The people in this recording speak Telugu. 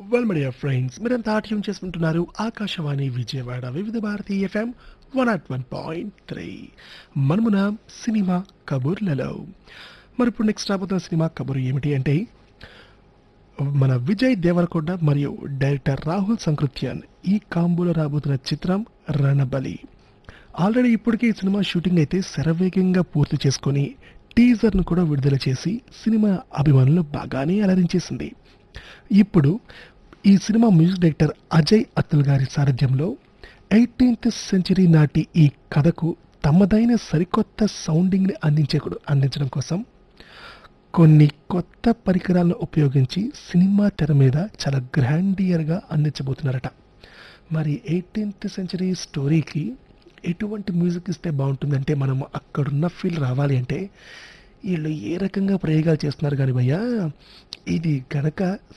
వెల్ మీడియా ఫ్రెండ్స్ మీరంతా ట్యూన్ చేసుకుంటున్నారు Akashvani Vijayawada Vividh Bharati FM one nought one point three మనమున సినిమా కబుర్లలో మరి ఇప్పుడు నెక్స్ట్ రాబోతున్న సినిమా కబురు ఏమిటి అంటే మన విజయ్ దేవరకొండ మరియు డైరెక్టర్ రాహుల్ సంకృత్యన్ ఈ కాంబోలో రాబోతున్న చిత్రం రణబలి ఆల్రెడీ ఇప్పటికే ఈ సినిమా షూటింగ్ అయితే శరవేగంగా పూర్తి చేసుకొని టీజర్ను కూడా విడుదల చేసి సినిమా అభిమానులు బాగానే అలరించేసింది ఇప్పుడు ఈ cinema music director Ajay Atul గారి సారథ్యంలో ఎయిటీన్త్ సెంచరీ నాటి ఈ కథకు తమదైన సరికొత్త సౌండింగ్ని అందించే అందించడం కోసం కొన్ని కొత్త పరికరాలను ఉపయోగించి సినిమా తెర మీద చాలా గ్రాండియర్గా అందించబోతున్నారట మరి ఎయిటీన్త్ సెంచరీ స్టోరీకి ఎటువంటి మ్యూజిక్ ఇస్తే బాగుంటుందంటే మనం అక్కడున్న ఫీల్ రావాలి అంటే వీళ్ళు ఏ రకంగా ప్రయోగాలు చేస్తున్నారు కానీ భయ్యా ఇది కనుక